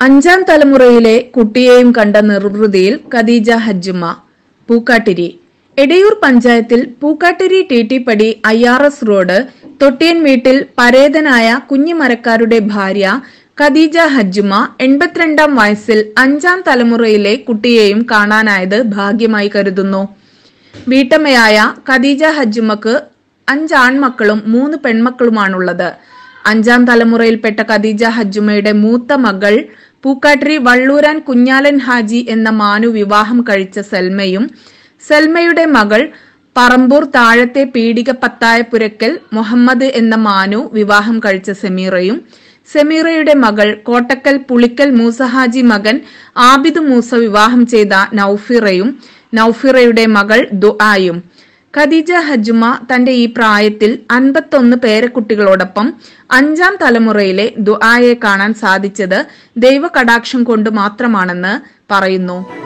അഞ്ചാം തലമുറയിലെ കുട്ടിയെയും കണ്ട നിർവൃതിയിൽ ഖദീജ ഹജ്ജുമ്മ പൂക്കാട്ടിരി എടയൂർ പഞ്ചായത്തിൽ പൂക്കാട്ടിരി ടി ടി പടി I R S road Thottiyan വീട്ടിൽ പരേതനായ കുഞ്ഞിമരക്കാരുടെ ഭാര്യ ഖദീജ ഹജ്ജുമ്മ എൺപത്തിരണ്ടാം വയസ്സിൽ അഞ്ചാം തലമുറയിലെ കുട്ടിയെയും കാണാനായത് ഭാഗ്യമായി കരുതുന്നു വീട്ടമ്മയായ ഖദീജ ഹജ്ജുമ്മക്ക് അഞ്ച് ആൺമക്കളും മൂന്ന് പെൺമക്കളുമാണുള്ളത് അഞ്ചാം തലമുറയിൽപ്പെട്ട ഖദീജ ഹജ്ജുമ്മയുടെ മൂത്ത മകൾ പൂക്കാട്ടിരി വള്ളൂരാൻ കുഞ്ഞാലൻ ഹാജി എന്ന മാനു വിവാഹം കഴിച്ച സൽമയും സൽമയുടെ മകൾ പറമ്പൂർ താഴത്തെ പീടിക പത്തായപുരക്കൽ മുഹമ്മദ് എന്ന മാനു വിവാഹം കഴിച്ച സെമീറയും സെമീറയുടെ മകൾ കോട്ടക്കൽ പുളിക്കൽ മൂസഹാജി മകൻ ആബിദ് മൂസ വിവാഹം ചെയ്ത നൌഫിറയും നൌഫിറയുടെ മകൾ ദുആയും ഖദീജ ഹജ്ജുമ തന്റെ ഈ പ്രായത്തിൽ അൻപത്തൊന്ന് പേരക്കുട്ടികളോടൊപ്പം അഞ്ചാം തലമുറയിലെ ദുആയെ കാണാൻ സാധിച്ചത് ദൈവ കടാക്ഷം കൊണ്ട് മാത്രമാണെന്ന് പറയുന്നു